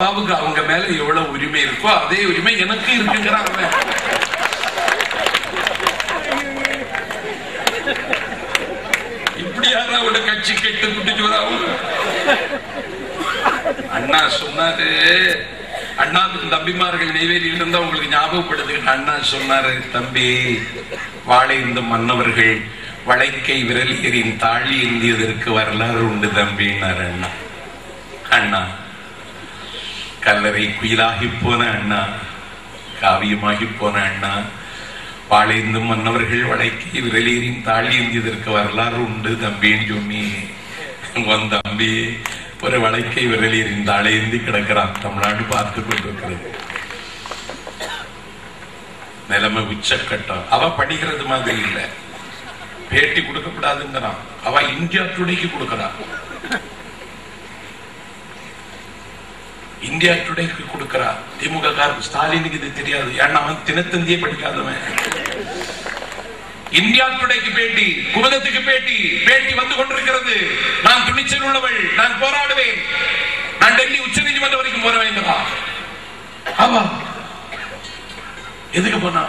அப்பாவுக்கு அவங்க மேல எவ்வளவு உரிமை இருக்கோ அதே உரிமை எனக்கு இருக்குங்கிறான் அவன் இப்படி யாரா அவட கட்சி கெட்டு குட்டிட்டு வராவும் அண்ணா சொன்னாரு அண்ணாவின் தம்பிமார்கள் நெய்வேலியில் இருந்தா உங்களுக்கு ஞாபகப்படுது அண்ணா சொன்னாரு தம்பி வாழை இந்த மன்னவர்கள் வளைக்கை விரலியரின் தாழி ஏந்தியதற்கு வரலாறு உண்டு தம்பின்னாரு அண்ணா அண்ணா கல்லறை குயிலாகி போன அண்ணா காவியமாகி போன அண்ணா வாழைந்து மன்னவர்கள் வளைக்கை விரலியரின் தாழி ஏந்தியதற்கு வரலாறு உண்டு தம்பின்னு சொன்னி உன் தம்பி ஒரு வளைக்கை விரலியரின் தாழேந்தி கிடக்கிறான் தமிழ்நாடு பார்த்து கொண்டிருக்கிறது நிலைமை உச்சக்கட்டம் அவ படிக்கிறது மாதிரி இல்ல பேட்டி கொடுக்கப்படாதுங்கிறான் அவ இந்தியா டுடேக்கு கொடுக்கறான் இந்தியா டுடேக்கு கொடுக்கறா திமுக காரர் ஸ்டாலினுக்கு இது தெரியாது ஏன்னா அவன் தினத்தந்தியே படிக்காதவன் இந்தியா டுடேக்கு பேட்டி குமுதத்துக்கு பேட்டி பேட்டி வந்து கொண்டிருக்கிறது நான் துணிச்சல் உள்ளவள் நான் போராடுவேன் நான் டெல்லி உச்ச நீதிமன்றம் வரைக்கும் போற வேண்டுமா ஆமா எதுக்கு போனா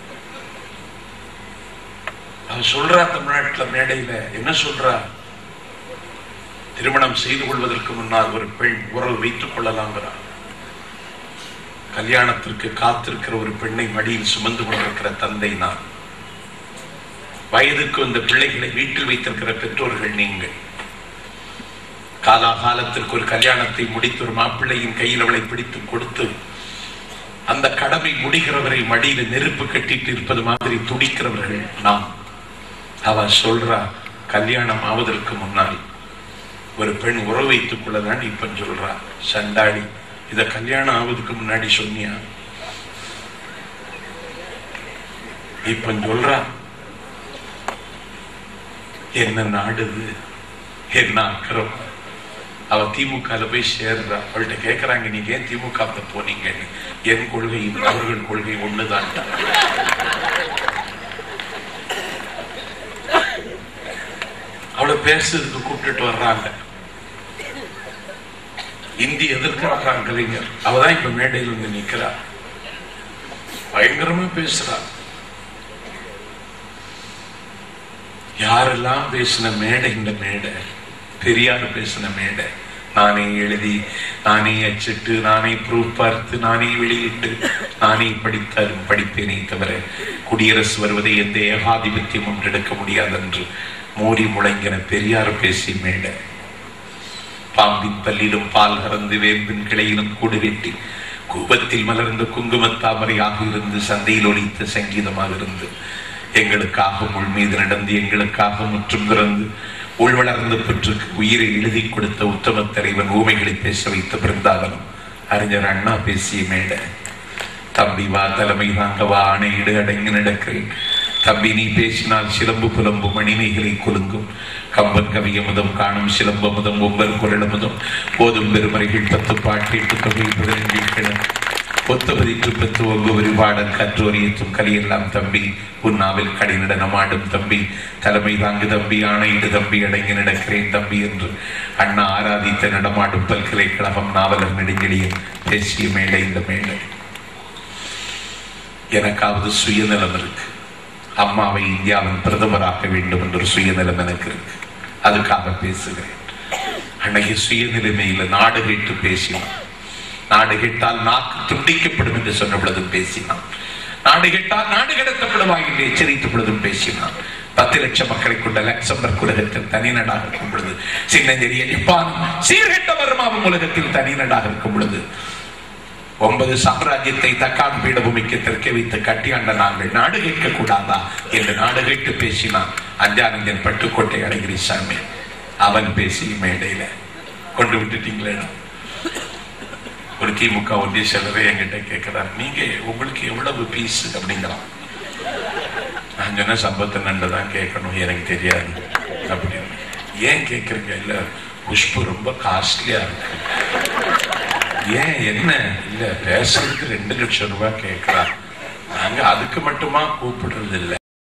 அவ சொல்றா தமிழ்நாட்டுல மேடையில என்ன சொல்றா திருமணம் செய்து கொள்வதற்கு முன்னால் ஒரு பெண் உறவு வைத்துக் கொள்ளலாங்கிறார் கல்யாணத்திற்கு காத்திருக்கிற ஒரு பெண்ணை மடியில் சுமந்து கொண்டிருக்கிற தந்தை நான் வயதுக்கு வந்த பிள்ளைகளை வீட்டில் வைத்திருக்கிற பெற்றோர்கள் நீங்கள் காலாகாலத்திற்கு ஒரு கல்யாணத்தை முடித்து ஒரு மாப்பிள்ளையின் கையில் அவளை பிடித்து கொடுத்து அந்த கடமை முடிகிறவரை மடியில நெருப்பு கட்டிட்டு இருப்பது மாதிரி துடிக்கிறவர்கள் நாம் அவ சொல்றா கல்யாணம் ஆவதற்கு முன்னால் ஒரு பெண் உறவு வைத்துக் கொள்ளதான் இப்ப சொல்றா சண்டாடி இத கல்யாணம் ஆவதுக்கு முன்னாடி சொன்னியா இப்ப சொல்றா என்ன நாடுது என்ன அக்கறம் அவ திமுக போய் சேர்றா அவள்கிட்ட கேக்குறாங்க நீங்க ஏன் திமுக போனீங்கன்னு என் கொள்கையும் அவர்கள் கொள்கை ஒண்ணுதான்டா அவளை பேசுறதுக்கு கூப்பிட்டுட்டு வர்றாங்க இந்தி எதிர்க்கிறாங்க கலைஞர் அவதான் இப்ப மேடையில் வந்து நிக்கிறா பயங்கரமா பேசுறா யாரெல்லாம் பேசின மேடை இந்த மேடை பெரியார் பேசின மேடை நானே எழுதி நானே அச்சிட்டு நானே ப்ரூஃப் பார்த்து நானே வெளியிட்டு நானே படித்தாலும் படிப்பேனே தவிர குடியரசு வருவதை எந்த ஏகாதிபத்தியம் ஒன்றெடுக்க முடியாது என்று மூடி முழங்கின பெரியார் பேசி மேடை பாம்பின் பல்லிலும் பால் கறந்து வேம்பின் கிளையிலும் கூடு வெட்டி கூபத்தில் மலர்ந்த குங்குமத்தாமரையாக இருந்து சந்தையில் ஒலித்த சங்கீதமாக இருந்து எங்களுக்காக உள் மீது நடந்து எங்களுக்காக முற்றும் திறந்து உள் வளர்ந்து பெற்று உயிரை எழுதி கொடுத்த உத்தம தலைவன் ஊமைகளை பேச வைத்த பிருந்தாவனம் அறிஞர் அண்ணா பேசிய மேடை தம்பி வா தலைமை தாங்க வா ஆணையிடு அடங்கி நடக்கிறேன் தம்பி நீ பேசினால் சிலம்பு புலம்பு மணிமைகளை குலுங்கும் கம்பன் கவியமுதம் காணும் சிலம்பமுதம் ஒவ்வொரு குரலமுதம் போதும் பெருமறைகள் பத்து பாட்டெட்டு தொகை பதினஞ்சு கிணறு ஒத்தபதிக்கு பெற்று ஒவ்வொரு பாடல் கற்றோரியத்தும் கலியெல்லாம் தம்பி உன்னாவில் கடி நடனமாடும் தம்பி தலைமை தாங்கு தம்பி ஆணையிடு தம்பி அடங்கி நடக்கிறேன் தம்பி என்று அண்ணா ஆராதித்த நடமாடும் பல்கலைக்கழகம் நாவலர் நெடுஞ்செழியன் பேசிய மேடை இந்த மேடை எனக்காவது சுயநலம் இருக்கு அம்மாவை இந்தியாவின் பிரதமராக்க வேண்டும் என்ற சுயநலம் எனக்கு இருக்கு அதுக்காக பேசுகிறேன் அன்னைக்கு சுயநிலைமையில நாடு கேட்டு பேசினான் நாடு கேட்டால் நாக்கு துண்டிக்கப்படும் என்று சொன்ன பொழுதும் பேசினான் நாடு கேட்டால் நாடு கடத்தப்படுவாய் என்று எச்சரித்த பொழுதும் பேசினான் பத்து லட்சம் மக்களை கொண்ட லக்சம்பர்க் உலகத்தில் தனி நாடாக இருக்கும் பொழுது சின்னஞ்செறிய ஜப்பானும் சீர்கெட்ட வர்மாவும் உலகத்தில் தனி நாடாக இருக்கும் பொழுது ஒன்பது சாம்ராஜ்யத்தை தக்கான் பீடபூமிக்கு தெற்கே வைத்து கட்டியாண்ட நாங்கள் நாடு கேட்க கூடாதா என்று நாடு கேட்டு பேசினான் அஞ்சானந்தன் பட்டுக்கோட்டை அழகிரிசாமி அவன் பேசி மேடையில கொண்டு விட்டுட்டீங்களே ஒரு திமுக ஒன்றிய செயலரை என்கிட்ட கேட்கிறார் நீங்க உங்களுக்கு எவ்வளவு பீஸ் அப்படிங்கிறான் நான் சொன்ன சம்பத்து நண்டு தான் கேட்கணும் எனக்கு தெரியாது அப்படின்னு ஏன் கேட்கறீங்க இல்ல புஷ்பு ரொம்ப காஸ்ட்லியா இருக்கு ஏன் என்ன இல்ல பேசுறதுக்கு ரெண்டு லட்சம் ரூபாய் கேட்கிறா நாங்க அதுக்கு மட்டுமா கூப்பிடுறது இல்ல